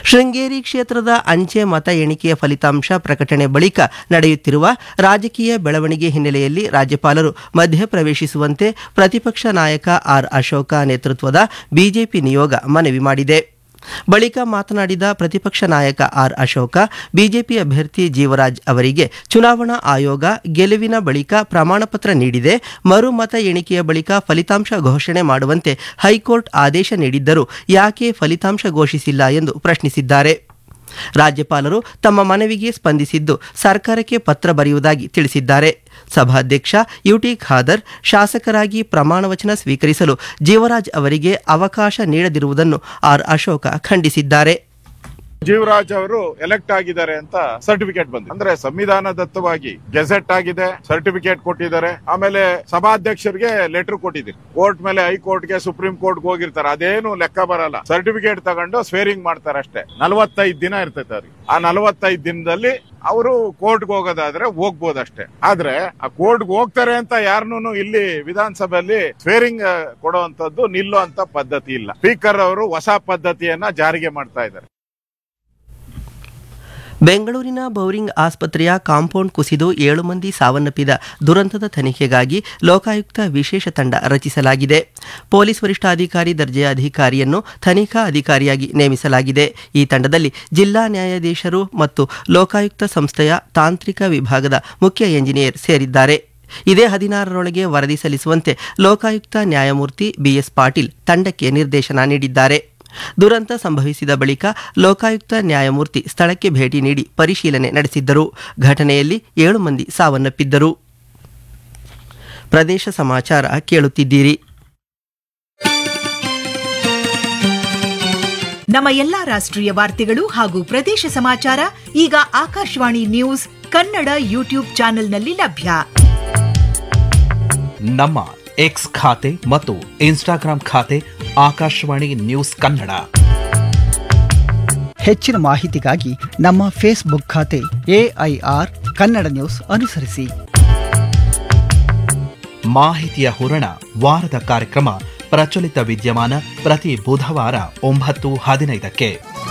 ಶೃಂಗೇರಿ ಕ್ಷೇತ್ರದ ಅಂಚೆ ಮತ ಎಣಿಕೆಯ ಫಲಿತಾಂಶ ಪ್ರಕಟಣೆ ಬಳಿಕ ನಡೆಯುತ್ತಿರುವ ರಾಜಕೀಯ ಬೆಳವಣಿಗೆ ಹಿನ್ನೆಲೆಯಲ್ಲಿ ರಾಜ್ಯಪಾಲರು ಮಧ್ಯಪ್ರವೇಶಿಸುವಂತೆ ಪ್ರತಿಪಕ್ಷ ನಾಯಕ ಆರ್ ಅಶೋಕ ನೇತೃತ್ವದ ಬಿಜೆಪಿ ನಿಯೋಗ ಮನವಿ ಮಾಡಿದೆ ಬಳಿಕ ಮಾತನಾಡಿದ ಪ್ರತಿಪಕ್ಷ ನಾಯಕ ಆರ್ ಅಶೋಕ ಬಿಜೆಪಿ ಅಭ್ಯರ್ಥಿ ಜೀವರಾಜ್ ಅವರಿಗೆ ಚುನಾವಣಾ ಆಯೋಗ ಗೆಲುವಿನ ಬಳಿಕ ಪ್ರಮಾಣಪತ್ರ ನೀಡಿದೆ ಮರು ಮತ ಎಣಿಕೆಯ ಬಳಿಕ ಫಲಿತಾಂಶ ಘೋಷಣೆ ಮಾಡುವಂತೆ ಹೈಕೋರ್ಟ್ ಆದೇಶ ನೀಡಿದ್ದರೂ ಯಾಕೆ ಫಲಿತಾಂಶ ಘೋಷಿಸಿಲ್ಲ ಎಂದು ಪ್ರಶ್ನಿಸಿದ್ದಾರೆ ರಾಜ್ಯಪಾಲರು ತಮ್ಮ ಮನವಿಗೆ ಸ್ಪಂದಿಸಿದ್ದು ಸರ್ಕಾರಕ್ಕೆ ಪತ್ರ ಬರೆಯುವುದಾಗಿ ತಿಳಿಸಿದ್ದಾರೆ ಸಭಾಧ್ಯಕ್ಷ ಯುಟಿ ಖಾದರ್ ಶಾಸಕರಾಗಿ ಪ್ರಮಾಣವಚನ ಸ್ವೀಕರಿಸಲು ಜೀವರಾಜ್ ಅವರಿಗೆ ಅವಕಾಶ ನೀಡದಿರುವುದನ್ನು ಆರ್ ಅಶೋಕ ಖಂಡಿಸಿದ್ದಾರೆ ಜೀವರಾಜ್ ಅವರು ಎಲೆಕ್ಟ್ ಆಗಿದ್ದಾರೆ ಅಂತ ಸರ್ಟಿಫಿಕೇಟ್ ಬಂದಿದೆ ಅಂದ್ರೆ ಸಂವಿಧಾನದತ್ತವಾಗಿ ಗೆಜೆಟ್ ಆಗಿದೆ ಸರ್ಟಿಫಿಕೇಟ್ ಕೊಟ್ಟಿದ್ದಾರೆ ಆಮೇಲೆ ಸಭಾಧ್ಯಕ್ಷರಿಗೆ ಲೆಟರ್ ಕೊಟ್ಟಿದ್ದೀರಿ ಕೋರ್ಟ್ ಮೇಲೆ ಹೈಕೋರ್ಟ್ಗೆ ಸುಪ್ರೀಂ ಕೋರ್ಟ್ಗೆ ಹೋಗಿರ್ತಾರೆ ಅದೇನು ಲೆಕ್ಕ ಬರಲ್ಲ ಸರ್ಟಿಫಿಕೇಟ್ ತಗೊಂಡು ಸ್ವೇರಿಂಗ್ ಮಾಡ್ತಾರೆ ಅಷ್ಟೇ ನಲವತ್ತೈದು ದಿನ ಇರ್ತೈತೆ ಅವ್ರಿಗೆ ಆ ನಲವತ್ತೈದು ದಿನದಲ್ಲಿ ಅವರು ಕೋರ್ಟ್ಗೆ ಹೋಗೋದಾದ್ರೆ ಹೋಗ್ಬೋದು ಅಷ್ಟೇ ಆದ್ರೆ ಆ ಕೋರ್ಟ್ಗೆ ಹೋಗ್ತಾರೆ ಅಂತ ಯಾರನ್ನೂ ಇಲ್ಲಿ ವಿಧಾನಸಭೆಯಲ್ಲಿ ಸ್ವೇರಿಂಗ್ ಕೊಡುವಂತದ್ದು ನಿಲ್ಲುವಂತ ಪದ್ಧತಿ ಇಲ್ಲ ಸ್ಪೀಕರ್ ಅವರು ಹೊಸ ಪದ್ಧತಿಯನ್ನ ಜಾರಿಗೆ ಮಾಡ್ತಾ ಇದ್ದಾರೆ ಬೆಂಗಳೂರಿನ ಬೌರಿಂಗ್ ಆಸ್ಪತ್ರೆಯ ಕಾಂಪೌಂಡ್ ಕುಸಿದು ಏಳು ಮಂದಿ ಸಾವನ್ನಪ್ಪಿದ ದುರಂತದ ತನಿಖೆಗಾಗಿ ಲೋಕಾಯುಕ್ತ ವಿಶೇಷ ತಂಡ ರಚಿಸಲಾಗಿದೆ ಪೊಲೀಸ್ ವರಿಷ್ಠಾಧಿಕಾರಿ ದರ್ಜೆಯ ಅಧಿಕಾರಿಯನ್ನು ತನಿಖಾ ಅಧಿಕಾರಿಯಾಗಿ ನೇಮಿಸಲಾಗಿದೆ ಈ ತಂಡದಲ್ಲಿ ಜಿಲ್ಲಾ ನ್ಯಾಯಾಧೀಶರು ಮತ್ತು ಲೋಕಾಯುಕ್ತ ಸಂಸ್ಥೆಯ ತಾಂತ್ರಿಕ ವಿಭಾಗದ ಮುಖ್ಯ ಎಂಜಿನಿಯರ್ ಸೇರಿದ್ದಾರೆ ಇದೇ ಹದಿನಾರರೊಳಗೆ ವರದಿ ಸಲ್ಲಿಸುವಂತೆ ಲೋಕಾಯುಕ್ತ ನ್ಯಾಯಮೂರ್ತಿ ಬಿಎಸ್ ಪಾಟೀಲ್ ತಂಡಕ್ಕೆ ನಿರ್ದೇಶನ ನೀಡಿದ್ದಾರೆ ದುರಂತ ಸಂಭವಿಸಿದ ಬಳಿಕ ಲೋಕಾಯುಕ್ತ ನ್ಯಾಯಮೂರ್ತಿ ಸ್ಥಳಕ್ಕೆ ಭೇಟಿ ನೀಡಿ ಪರಿಶೀಲನೆ ನಡೆಸಿದ್ದರು ಘಟನೆಯಲ್ಲಿ ಏಳು ಮಂದಿ ಸಾವನ್ನಪ್ಪಿದ್ದರು ಪ್ರದೇಶ ಸಮಾಚಾರ ಕೇಳುತ್ತಿದ್ದೀರಿ ನಮ್ಮ ಎಲ್ಲಾ ರಾಷ್ಟ್ರೀಯ ವಾರ್ತೆಗಳು ಹಾಗೂ ಪ್ರದೇಶ ಸಮಾಚಾರ ಈಗ ಆಕಾಶವಾಣಿ ನ್ಯೂಸ್ ಕನ್ನಡ ಯೂಟ್ಯೂಬ್ ಚಾನೆಲ್ನಲ್ಲಿ ಲಭ್ಯ ನಮ್ಮ ಎಕ್ಸ್ ಖಾತೆ ಮತ್ತು ಇನ್ಸ್ಟಾಗ್ರಾಂ ಖಾತೆ ಆಕಾಶವಾಣಿ ನ್ಯೂಸ್ ಕನ್ನಡ ಹೆಚ್ಚಿನ ಮಾಹಿತಿಗಾಗಿ ನಮ್ಮ ಫೇಸ್ಬುಕ್ ಖಾತೆ ಎಐಆರ್ ಕನ್ನಡ ನ್ಯೂಸ್ ಅನುಸರಿಸಿ ಮಾಹಿತಿಯ ಹೂರಣ ವಾರದ ಕಾರ್ಯಕ್ರಮ ಪ್ರಚಲಿತ ವಿದ್ಯಮಾನ ಪ್ರತಿ ಬುಧವಾರ ಒಂಬತ್ತು ಹದಿನೈದಕ್ಕೆ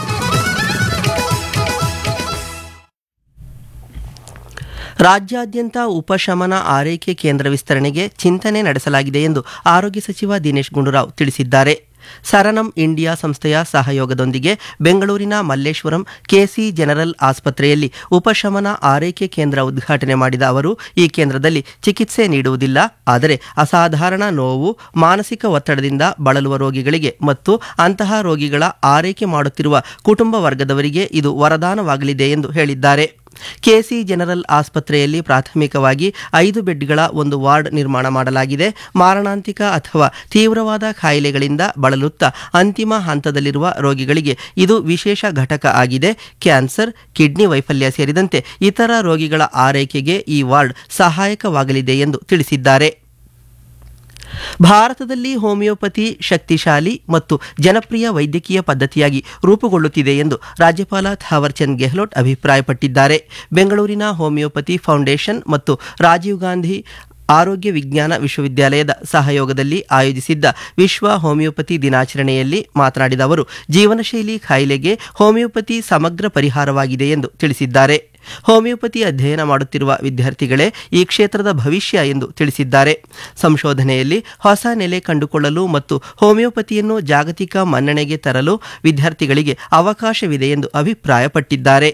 ರಾಜ್ಯಾದ್ಯಂತ ಉಪಶಮನ ಆರೈಕೆ ಕೇಂದ್ರ ವಿಸ್ತರಣೆಗೆ ಚಿಂತನೆ ನಡೆಸಲಾಗಿದೆ ಎಂದು ಆರೋಗ್ಯ ಸಚಿವ ದಿನೇಶ್ ಗುಂಡೂರಾವ್ ತಿಳಿಸಿದ್ದಾರೆ ಸರನಂ ಇಂಡಿಯಾ ಸಂಸ್ಥೆಯ ಸಹಯೋಗದೊಂದಿಗೆ ಬೆಂಗಳೂರಿನ ಮಲ್ಲೇಶ್ವರಂ ಕೆಸಿ ಜನರಲ್ ಆಸ್ಪತ್ರೆಯಲ್ಲಿ ಉಪಶಮನ ಆರೈಕೆ ಕೇಂದ್ರ ಉದ್ಘಾಟನೆ ಮಾಡಿದ ಅವರು ಈ ಕೇಂದ್ರದಲ್ಲಿ ಚಿಕಿತ್ಸೆ ನೀಡುವುದಿಲ್ಲ ಆದರೆ ಅಸಾಧಾರಣ ನೋವು ಮಾನಸಿಕ ಒತ್ತಡದಿಂದ ಬಳಲುವ ರೋಗಿಗಳಿಗೆ ಮತ್ತು ಅಂತಹ ರೋಗಿಗಳ ಆರೈಕೆ ಮಾಡುತ್ತಿರುವ ಕುಟುಂಬ ವರ್ಗದವರಿಗೆ ಇದು ವರದಾನವಾಗಲಿದೆ ಎಂದು ಹೇಳಿದ್ದಾರೆ ಕೆಸಿ ಜನರಲ್ ಆಸ್ಪತ್ರೆಯಲ್ಲಿ ಪ್ರಾಥಮಿಕವಾಗಿ ಐದು ಬೆಡ್ಗಳ ಒಂದು ವಾರ್ಡ್ ನಿರ್ಮಾಣ ಮಾಡಲಾಗಿದೆ ಮಾರಣಾಂತಿಕ ಅಥವಾ ತೀವ್ರವಾದ ಕಾಯಿಲೆಗಳಿಂದ ಬಳಲುತ್ತಾ ಅಂತಿಮ ಹಂತದಲ್ಲಿರುವ ರೋಗಿಗಳಿಗೆ ಇದು ವಿಶೇಷ ಘಟಕ ಆಗಿದೆ ಕ್ಯಾನ್ಸರ್ ಕಿಡ್ನಿ ವೈಫಲ್ಯ ಸೇರಿದಂತೆ ಇತರ ರೋಗಿಗಳ ಆರೈಕೆಗೆ ಈ ವಾರ್ಡ್ ಸಹಾಯಕವಾಗಲಿದೆ ಎಂದು ತಿಳಿಸಿದ್ದಾರೆ ಭಾರತದಲ್ಲಿ ಹೋಮಿಯೋಪತಿ ಶಕ್ತಿಶಾಲಿ ಮತ್ತು ಜನಪ್ರಿಯ ವೈದ್ಯಕೀಯ ಪದ್ಧತಿಯಾಗಿ ರೂಪುಗೊಳ್ಳುತ್ತಿದೆ ಎಂದು ರಾಜ್ಯಪಾಲ ಥಾವರ್ಚಂದ್ ಗೆಹ್ಲೋಟ್ ಅಭಿಪ್ರಾಯಪಟ್ಟಿದ್ದಾರೆ ಬೆಂಗಳೂರಿನ ಹೋಮಿಯೋಪತಿ ಫೌಂಡೇಶನ್ ಮತ್ತು ರಾಜೀವ್ ಗಾಂಧಿ ಆರೋಗ್ಯ ವಿಜ್ಞಾನ ವಿಶ್ವವಿದ್ಯಾಲಯದ ಸಹಯೋಗದಲ್ಲಿ ಆಯೋಜಿಸಿದ್ದ ವಿಶ್ವ ಹೋಮಿಯೋಪತಿ ದಿನಾಚರಣೆಯಲ್ಲಿ ಮಾತನಾಡಿದ ಅವರು ಜೀವನಶೈಲಿ ಕಾಯಿಲೆಗೆ ಹೋಮಿಯೋಪತಿ ಸಮಗ್ರ ಪರಿಹಾರವಾಗಿದೆ ಎಂದು ತಿಳಿಸಿದ್ದಾರೆ ಹೋಮಿಯೋಪತಿ ಅಧ್ಯಯನ ಮಾಡುತ್ತಿರುವ ವಿದ್ಯಾರ್ಥಿಗಳೇ ಈ ಕ್ಷೇತ್ರದ ಭವಿಷ್ಯ ಎಂದು ತಿಳಿಸಿದ್ದಾರೆ ಸಂಶೋಧನೆಯಲ್ಲಿ ಹೊಸ ನೆಲೆ ಕಂಡುಕೊಳ್ಳಲು ಮತ್ತು ಹೋಮಿಯೋಪತಿಯನ್ನು ಜಾಗತಿಕ ಮನ್ನಣೆಗೆ ತರಲು ವಿದ್ಯಾರ್ಥಿಗಳಿಗೆ ಅವಕಾಶವಿದೆ ಎಂದು ಅಭಿಪ್ರಾಯಪಟ್ಟಿದ್ದಾರೆ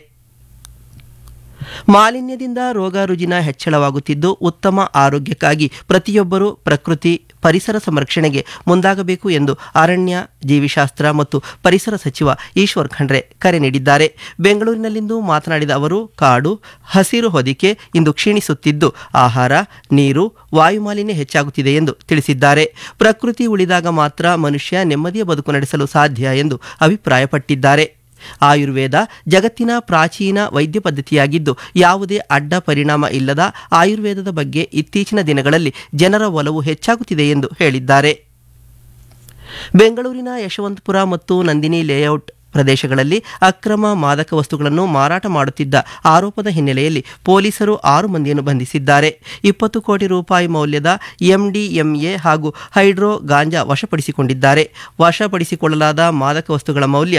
ಮಾಲಿನ್ಯದಿಂದ ರೋಗ ರುಜಿನ ಹೆಚ್ಚಳವಾಗುತ್ತಿದ್ದು ಉತ್ತಮ ಆರೋಗ್ಯಕ್ಕಾಗಿ ಪ್ರತಿಯೊಬ್ಬರೂ ಪ್ರಕೃತಿ ಪರಿಸರ ಸಂರಕ್ಷಣೆಗೆ ಮುಂದಾಗಬೇಕು ಎಂದು ಅರಣ್ಯ ಜೀವಿಶಾಸ್ತ್ರ ಮತ್ತು ಪರಿಸರ ಸಚಿವ ಈಶ್ವರ್ ಖಂಡ್ರೆ ಕರೆ ನೀಡಿದ್ದಾರೆ ಬೆಂಗಳೂರಿನಲ್ಲಿಂದು ಮಾತನಾಡಿದ ಅವರು ಕಾಡು ಹಸಿರು ಹೊದಿಕೆ ಇಂದು ಕ್ಷೀಣಿಸುತ್ತಿದ್ದು ಆಹಾರ ನೀರು ವಾಯುಮಾಲಿನ್ಯ ಹೆಚ್ಚಾಗುತ್ತಿದೆ ಎಂದು ತಿಳಿಸಿದ್ದಾರೆ ಪ್ರಕೃತಿ ಉಳಿದಾಗ ಮಾತ್ರ ಮನುಷ್ಯ ನೆಮ್ಮದಿಯ ಬದುಕು ನಡೆಸಲು ಸಾಧ್ಯ ಎಂದು ಅಭಿಪ್ರಾಯಪಟ್ಟಿದ್ದಾರೆ ಆಯುರ್ವೇದ ಜಗತ್ತಿನ ಪ್ರಾಚೀನ ವೈದ್ಯ ಪದ್ಧತಿಯಾಗಿದ್ದು ಯಾವುದೇ ಅಡ್ಡ ಪರಿಣಾಮ ಇಲ್ಲದ ಆಯುರ್ವೇದದ ಬಗ್ಗೆ ಇತ್ತೀಚಿನ ದಿನಗಳಲ್ಲಿ ಜನರ ಒಲವು ಹೆಚ್ಚಾಗುತ್ತಿದೆ ಎಂದು ಹೇಳಿದ್ದಾರೆ ಬೆಂಗಳೂರಿನ ಯಶವಂತಪುರ ಮತ್ತು ನಂದಿನಿ ಲೇಔಟ್ ಪ್ರದೇಶಗಳಲ್ಲಿ ಅಕ್ರಮ ಮಾದಕ ವಸ್ತುಗಳನ್ನು ಮಾರಾಟ ಮಾಡುತ್ತಿದ್ದ ಆರೋಪದ ಹಿನ್ನೆಲೆಯಲ್ಲಿ ಪೊಲೀಸರು ಆರು ಮಂದಿಯನ್ನು ಬಂಧಿಸಿದ್ದಾರೆ ಇಪ್ಪತ್ತು ಕೋಟಿ ರೂಪಾಯಿ ಮೌಲ್ಯದ ಎಂಡಿಎಂಎ ಹಾಗೂ ಹೈಡ್ರೋ ಗಾಂಜಾ ವಶಪಡಿಸಿಕೊಂಡಿದ್ದಾರೆ ವಶಪಡಿಸಿಕೊಳ್ಳಲಾದ ಮಾದಕ ವಸ್ತುಗಳ ಮೌಲ್ಯ